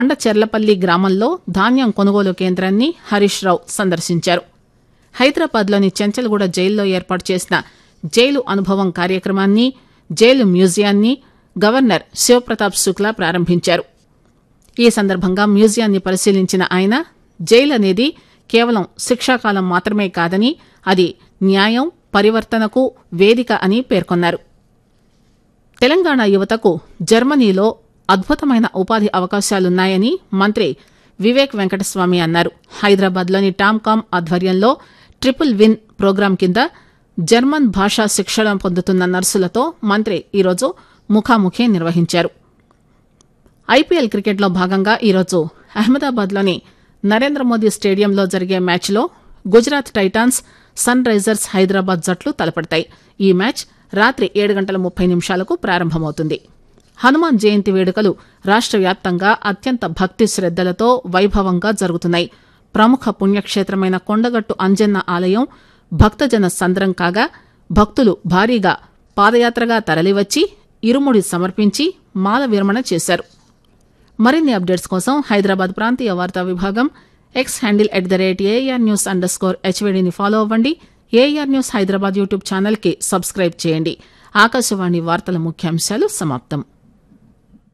చెర్లపల్లి గ్రామంలో ధాన్యం కొనుగోలు కేంద్రాన్ని హరీష్ రావు సందర్శించారు హైదరాబాద్లోని చెంచల్గూడ జైల్లో ఏర్పాటు చేసిన జైలు అనుభవం కార్యక్రమాన్ని జైలు మ్యూజియాన్ని గవర్నర్ శివప్రతాప్ శుక్లా ప్రారంభించారు ఈ సందర్భంగా మ్యూజియాన్ని పరిశీలించిన ఆయన జైలు అనేది కేవలం శిక్షాకాలం మాత్రమే కాదని అది న్యాయం పరివర్తనకు వేదిక అని పేర్కొన్నారు తెలంగాణ యువతకు జర్మనీలో అద్భుతమైన ఉపాధి అవకాశాలున్నాయని మంత్రి వివేక్ వెంకటస్వామి అన్నారు హైదరాబాద్లోని టామ్కామ్ ఆధ్వర్యంలో ట్రిపుల్ విన్ ప్రోగ్రాం కింద జర్మన్ భాషా శిక్షణ పొందుతున్న నర్సులతో మంత్రి ఈరోజు ముఖాముఖి నిర్వహించారు ఐపీఎల్ క్రికెట్లో భాగంగా ఈరోజు అహ్మదాబాద్లోని నరేంద్ర మోదీ స్టేడియంలో జరిగే మ్యాచ్లో Gujarat Titans Sunrisers Hyderabad జట్లు తలపడతాయి ఈ మ్యాచ్ రాత్రి ఏడు గంటల ముప్పై నిమిషాలకు ప్రారంభమవుతుంది హనుమాన్ జయంతి వేడుకలు రాష్ట్ర వ్యాప్తంగా అత్యంత భక్తి శ్రద్దలతో వైభవంగా జరుగుతున్నాయి ప్రముఖ పుణ్యక్షేత్రమైన కొండగట్టు అంజన్న ఆలయం భక్తజన సంద్రం కాగా భక్తులు భారీగా పాదయాత్రగా తరలివచ్చి ఇరుముడి సమర్పించి మాల విరమణ చేశారు మరిన్ని అప్డేట్స్ కోసం హైదరాబాద్ ప్రాంతీయ వార్తా విభాగం X handle at the rate AIR news underscore హెచ్వీడీని ఫాలో అవ్వండి ఏఆర్ న్యూస్ హైదరాబాద్ యూట్యూబ్ ఛానల్కి సబ్స్క్రైబ్ చేయండి ఆకాశవాణి వార్తల ముఖ్యాంశాలు సమాప్తం